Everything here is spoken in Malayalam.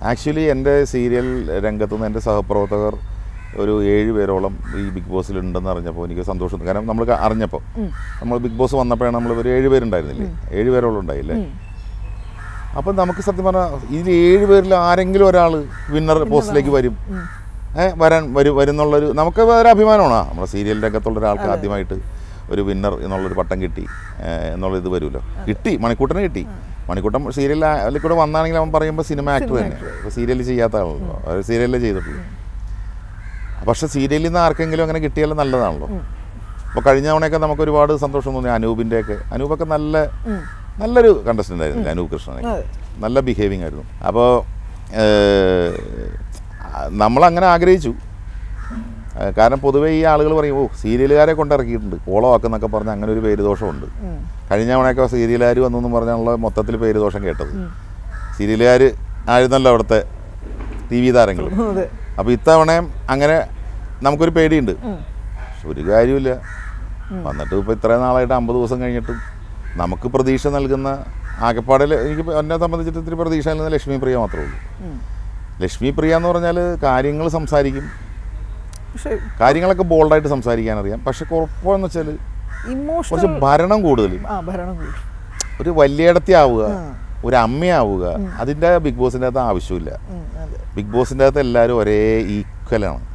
ആക്ച്വലി എൻ്റെ സീരിയൽ രംഗത്തു നിന്ന് എൻ്റെ സഹപ്രവർത്തകർ ഒരു ഏഴ് പേരോളം ഈ ബിഗ് ബോസിൽ ഉണ്ടെന്ന് അറിഞ്ഞപ്പോൾ എനിക്ക് സന്തോഷം തോന്നി. കാരണം നമ്മൾ അറിഞ്ഞപ്പോൾ നമ്മൾ ബിഗ് ബോസ് വന്നപ്പോഴാണ് നമ്മൾ ഒരു ഏഴ് പേരുണ്ടായിരുന്നില്ലേ ഏഴ് പേരോളം ഉണ്ടായില്ലേ അപ്പം നമുക്ക് സത്യം പറഞ്ഞാൽ ഇതിൽ ഏഴ് പേരിൽ ആരെങ്കിലും ഒരാൾ വിന്നർ പോസ്റ്റിലേക്ക് വരും ഏ വരാൻ വരും വരുന്നുള്ളൊരു നമുക്ക് ഒരു അഭിമാനമാണ് നമ്മുടെ സീരിയൽ രംഗത്തുള്ള ഒരാൾക്ക് ആദ്യമായിട്ട് ഒരു വിന്നർ എന്നുള്ളൊരു പട്ടം കിട്ടി ഏ, എന്നുള്ള ഇത് വരുമല്ലോ കിട്ടി മണിക്കൂട്ടന് കിട്ടി മണിക്കൂട്ടൻ സീരിയലിൽ കൂടെ വന്നാണെങ്കിൽ അവൻ പറയുമ്പോൾ സിനിമ ആക്ടർ തന്നെ ഇപ്പോൾ സീരിയൽ ചെയ്യാത്ത ആളല്ലോ അവർ സീരിയലിൽ ചെയ്തിട്ടുള്ളൂ പക്ഷെ സീരിയലിൽ നിന്ന് ആർക്കെങ്കിലും അങ്ങനെ കിട്ടിയാലും നല്ലതാണല്ലോ അപ്പോൾ കഴിഞ്ഞ തവണയൊക്കെ നമുക്ക് ഒരുപാട് സന്തോഷം തോന്നി അനൂപിൻ്റെയൊക്കെ അനൂപൊക്കെ നല്ല നല്ലൊരു കണ്ടസ്റ്റൻ്റ് ആയിരുന്നു അനൂപ് കൃഷ്ണനെ അതെ. നല്ല ബിഹേവിങ് ആയിരുന്നു അപ്പോൾ നമ്മളങ്ങനെ ആഗ്രഹിച്ചു ആ, കാരണം പൊതുവേ ഈ ആളുകൾ പറയും ഓ സീരിയലുകാരെ കൊണ്ടിറക്കിയിട്ടുണ്ട് കോളമാക്കുന്നൊക്കെ പറഞ്ഞ് അങ്ങനെ ഒരു പേര് ദോഷമുണ്ട് കഴിഞ്ഞ തവണയൊക്കെ സീരിയലുകാർ വന്നു എന്ന് പറഞ്ഞാണല്ലോ മൊത്തത്തിൽ പേര് ദോഷം കേട്ടത് സീരിയലുകാർ ആയിരുന്നല്ലോ അവിടുത്തെ ടി വി താരങ്ങൾ അതെ അപ്പോൾ ഇത്തവണയും അങ്ങനെ നമുക്കൊരു പേടിയുണ്ട് പക്ഷെ ഒരു കാര്യമില്ല വന്നിട്ട് ഇപ്പോൾ ഇത്രയും നാളായിട്ട് അമ്പത് ദിവസം കഴിഞ്ഞിട്ടും നമുക്ക് പ്രതീക്ഷ നൽകുന്ന ആകെപ്പാടിൽ എനിക്ക് ഇപ്പൊ എന്നെ സംബന്ധിച്ചിട്ട് ഇത്തിരി പ്രതീക്ഷ നൽകുന്ന ലക്ഷ്മി പ്രിയ മാത്രമേ ഉള്ളൂ ലക്ഷ്മി പ്രിയ എന്ന് പറഞ്ഞാൽ കാര്യങ്ങൾ സംസാരിക്കും പക്ഷെ കാര്യങ്ങളൊക്കെ ബോൾഡായിട്ട് സംസാരിക്കാൻ അറിയാം പക്ഷെ കുഴപ്പമെന്ന് വെച്ചാൽ കുറച്ച് ഇമോഷണൽ ഭരണം കൂടുതൽ ആ ഭരണം കൂടി ഒരു വലിയടത്തി ആവുക ആ. ഒരു അമ്മയാവുക അതിൻ്റെ ബിഗ് ബോസിൻ്റെ അകത്ത് ആവശ്യമില്ല ഉം, അതെ ബിഗ് ബോസിൻ്റെ അകത്ത് എല്ലാവരും ഒരേ ഈക്വലാണ്